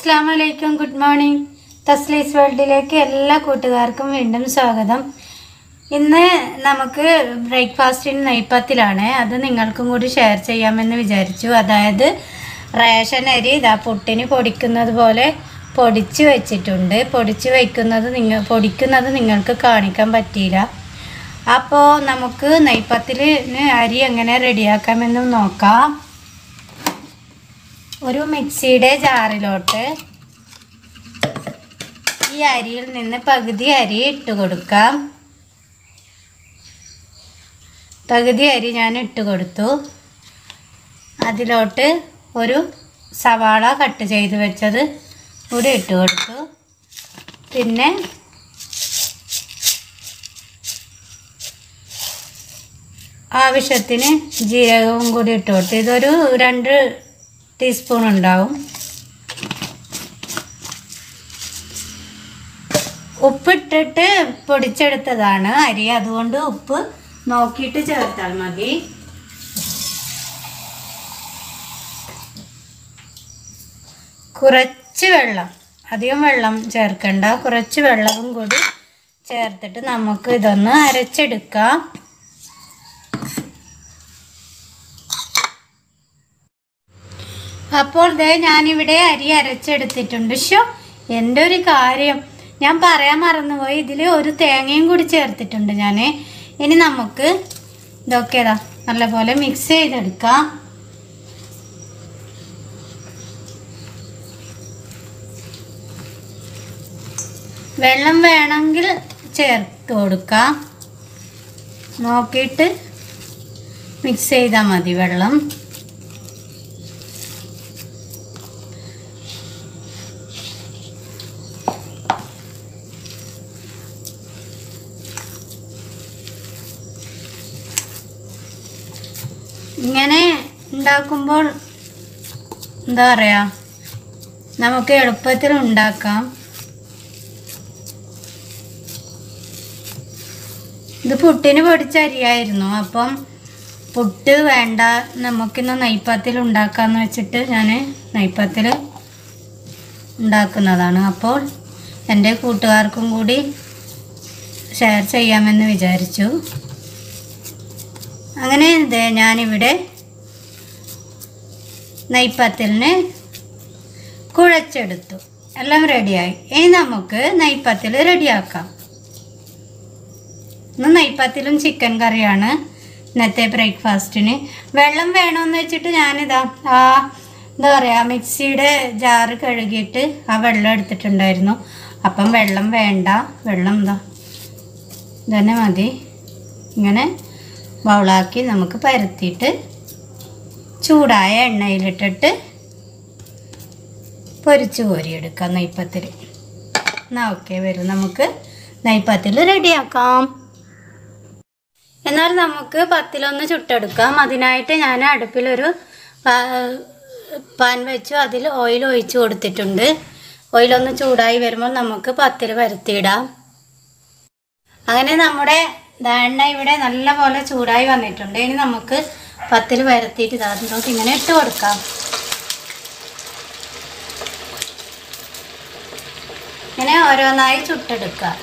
അസ്സാം വലൈക്കും good morning തസ്ലീസ് വേൾഡിലേക്ക് എല്ലാ കൂട്ടുകാർക്കും വീണ്ടും സ്വാഗതം ഇന്ന് നമുക്ക് ബ്രേക്ക്ഫാസ്റ്റിന് നെയ്പ്പത്തിലാണ് അത് നിങ്ങൾക്കും കൂടി ഷെയർ ചെയ്യാമെന്ന് വിചാരിച്ചു അതായത് റേഷൻ അരി ഇതാ പുട്ടിന് പൊടിക്കുന്നത് പോലെ പൊടിച്ച് വെച്ചിട്ടുണ്ട് പൊടിച്ച് വയ്ക്കുന്നത് നിങ്ങൾ പൊടിക്കുന്നത് നിങ്ങൾക്ക് കാണിക്കാൻ പറ്റിയില്ല അപ്പോൾ നമുക്ക് നെയ്പ്പത്തിന് അരി എങ്ങനെ റെഡിയാക്കാമെന്ന് നോക്കാം ഒരു മിക്സിയുടെ ജാറിലോട്ട് ഈ അരിയിൽ നിന്ന് പകുതി അരി ഇട്ട് കൊടുക്കാം പകുതി അരി ഞാൻ ഇട്ട് കൊടുത്തു അതിലോട്ട് ഒരു സവാള കട്ട് ചെയ്ത് വെച്ചത് കൂടി ഇട്ട് കൊടുത്തു പിന്നെ ആവശ്യത്തിന് ജീരകവും കൂടി ഇട്ട് കൊടുത്തു ഇതൊരു രണ്ട് ടീസ്പൂൺ ഉണ്ടാവും ഉപ്പിട്ടിട്ട് പൊടിച്ചെടുത്തതാണ് അരി അതുകൊണ്ട് ഉപ്പ് നോക്കിയിട്ട് ചേർത്താൽ മതി കുറച്ച് വെള്ളം അധികം വെള്ളം ചേർക്കണ്ട കുറച്ച് വെള്ളവും കൂടി ചേർത്തിട്ട് നമുക്ക് ഇതൊന്ന് അരച്ചെടുക്കാം അപ്പോൾ ദേ ഞാനിവിടെ അരി അരച്ചെടുത്തിട്ടുണ്ട് ഷോ എൻ്റെ ഒരു കാര്യം ഞാൻ പറയാൻ മറന്നുപോയി ഇതിൽ ഒരു തേങ്ങയും കൂടി ചേർത്തിട്ടുണ്ട് ഞാൻ ഇനി നമുക്ക് ഇതൊക്കെ ഇതാ നല്ലപോലെ മിക്സ് ചെയ്തെടുക്കാം വെള്ളം വേണമെങ്കിൽ ചേർത്ത് കൊടുക്കാം നോക്കിയിട്ട് മിക്സ് ചെയ്താൽ മതി വെള്ളം ഇങ്ങനെ ഉണ്ടാക്കുമ്പോൾ എന്താ പറയുക നമുക്ക് എളുപ്പത്തിൽ ഉണ്ടാക്കാം ഇത് പുട്ടിന് പൊടിച്ച അരിയായിരുന്നു അപ്പം പുട്ട് വേണ്ട നമുക്കിന്ന് നെയ്പ്പത്തിൽ ഉണ്ടാക്കാമെന്ന് വെച്ചിട്ട് ഞാൻ നെയ്പ്പത്തിൽ ഉണ്ടാക്കുന്നതാണ് അപ്പോൾ എൻ്റെ കൂട്ടുകാർക്കും കൂടി ഷെയർ ചെയ്യാമെന്ന് വിചാരിച്ചു അങ്ങനെ ദേ ഞാനിവിടെ നെയ്പ്പത്തലിന് കുഴച്ചെടുത്തു എല്ലാം റെഡിയായി ഇനി നമുക്ക് നെയ്പ്പത്തിൽ റെഡിയാക്കാം ഇന്ന് നെയ്പ്പത്തിലും ചിക്കൻ കറിയാണ് ഇന്നത്തെ ബ്രേക്ക്ഫാസ്റ്റിന് വെള്ളം വേണമെന്ന് വെച്ചിട്ട് ഞാനിതാ ആ എന്താ പറയുക മിക്സിയുടെ ജാറ് കഴുകിയിട്ട് ആ വെള്ളം എടുത്തിട്ടുണ്ടായിരുന്നു അപ്പം വെള്ളം വേണ്ട വെള്ളം എന്താ ഇതന്നെ മതി ഇങ്ങനെ ബൗളാക്കി നമുക്ക് പരത്തിയിട്ട് ചൂടായ എണ്ണയിലിട്ടിട്ട് പൊരിച്ച് കോരിയെടുക്കാം നെയ്പ്പത്തിൽ എന്നാൽ ഓക്കെ വരും നമുക്ക് നെയ്പ്പത്തിൽ റെഡിയാക്കാം എന്നാൽ നമുക്ക് പത്തിലൊന്ന് ചുട്ടെടുക്കാം അതിനായിട്ട് ഞാൻ അടുപ്പിലൊരു പാ- പാൻ വെച്ചു അതിൽ ഓയിൽ ഒഴിച്ച് കൊടുത്തിട്ടുണ്ട് ഓയിലൊന്ന് ചൂടായി വരുമ്പോൾ നമുക്ക് പത്തിൽ പരത്തിയിടാം അങ്ങനെ നമ്മുടെ എണ്ണ ഇവിടെ നല്ല പോലെ ചൂടായി വന്നിട്ടുണ്ട് ഇനി നമുക്ക് പത്തിൽ വരത്തിയിട്ട് അതിലോട്ട് ഇങ്ങനെ ഇട്ട് കൊടുക്കാം ഇങ്ങനെ ഓരോന്നായി ചുട്ടെടുക്കാം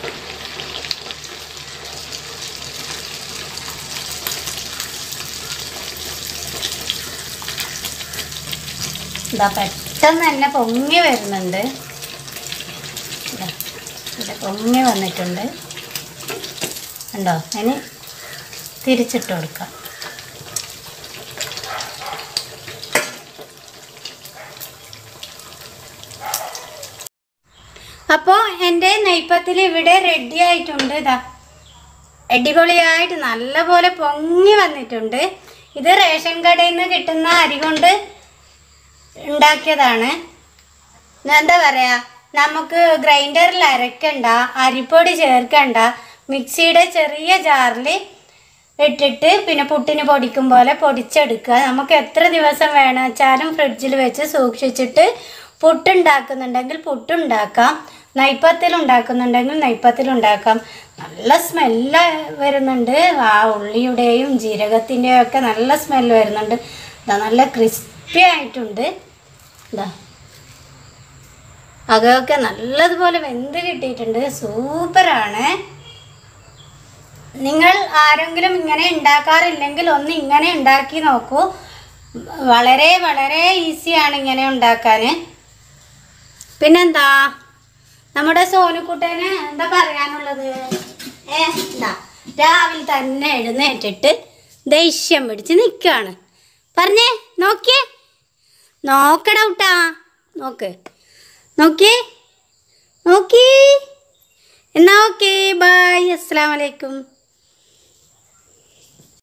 ഇതാ പെട്ടെന്ന് തന്നെ പൊങ്ങി വരുന്നുണ്ട് ഇതാ, ഇവിടെ പൊങ്ങി വന്നിട്ടുണ്ട് ഉണ്ടോ ഇനി തിരിച്ചിട്ട് കൊടുക്കാം അപ്പോൾ എൻ്റെ നെയ്പ്പത്തിൽ ഇവിടെ റെഡി ആയിട്ടുണ്ട് ഇതാ അടിപൊളിയായിട്ട് നല്ലപോലെ പൊങ്ങി വന്നിട്ടുണ്ട് ഇത് റേഷൻ കടയിൽ നിന്ന് കിട്ടുന്ന അരി കൊണ്ട് ഉണ്ടാക്കിയതാണ് എന്താ പറയുക നമുക്ക് ഗ്രൈൻഡറിൽ അരക്കണ്ട അരിപ്പൊടി ചേർക്കണ്ട മിക്സിയുടെ ചെറിയ ജാറിൽ ഇട്ടിട്ട് പിന്നെ പുട്ടിന് പൊടിക്കും പോലെ പൊടിച്ചെടുക്കുക നമുക്ക് എത്ര ദിവസം വേണം വെച്ചാലും ഫ്രിഡ്ജിൽ വെച്ച് സൂക്ഷിച്ചിട്ട് പുട്ടുണ്ടാക്കുന്നുണ്ടെങ്കിൽ പുട്ടുണ്ടാക്കാം നെയ്പ്പത്തിൽ ഉണ്ടാക്കുന്നുണ്ടെങ്കിൽ നെയ്പ്പത്തിൽ ഉണ്ടാക്കാം നല്ല സ്മെല്ല് വരുന്നുണ്ട് ആ ഉള്ളിയുടെയും ജീരകത്തിൻ്റെയും ഒക്കെ നല്ല സ്മെല്ല് വരുന്നുണ്ട് ഇതാ നല്ല ക്രിസ്പി ആയിട്ടുണ്ട് ഇതാ അകമൊക്കെ നല്ലതുപോലെ വെന്ത് കിട്ടിയിട്ടുണ്ട് സൂപ്പറാണ് നിങ്ങൾ ആരെങ്കിലും ഇങ്ങനെ ഉണ്ടാക്കാറില്ലെങ്കിൽ ഒന്ന് ഇങ്ങനെ ഉണ്ടാക്കി നോക്കൂ വളരെ വളരെ ഈസിയാണ് ഇങ്ങനെ ഉണ്ടാക്കാൻ പിന്നെന്താ നമ്മുടെ സോനുക്കുട്ടന് എന്താ പറയാനുള്ളത് ഏ എന്താ രാവിലെ തന്നെ എഴുന്നേറ്റിട്ട് ദേഷ്യം പിടിച്ച് നിൽക്കുകയാണ് പറഞ്ഞേ നോക്കിയേ നോക്കടൗട്ടാ നോക്ക് നോക്കിയേ നോക്കി എന്നാ ഓക്കെ ബായ് അസ്സാം വലൈക്കും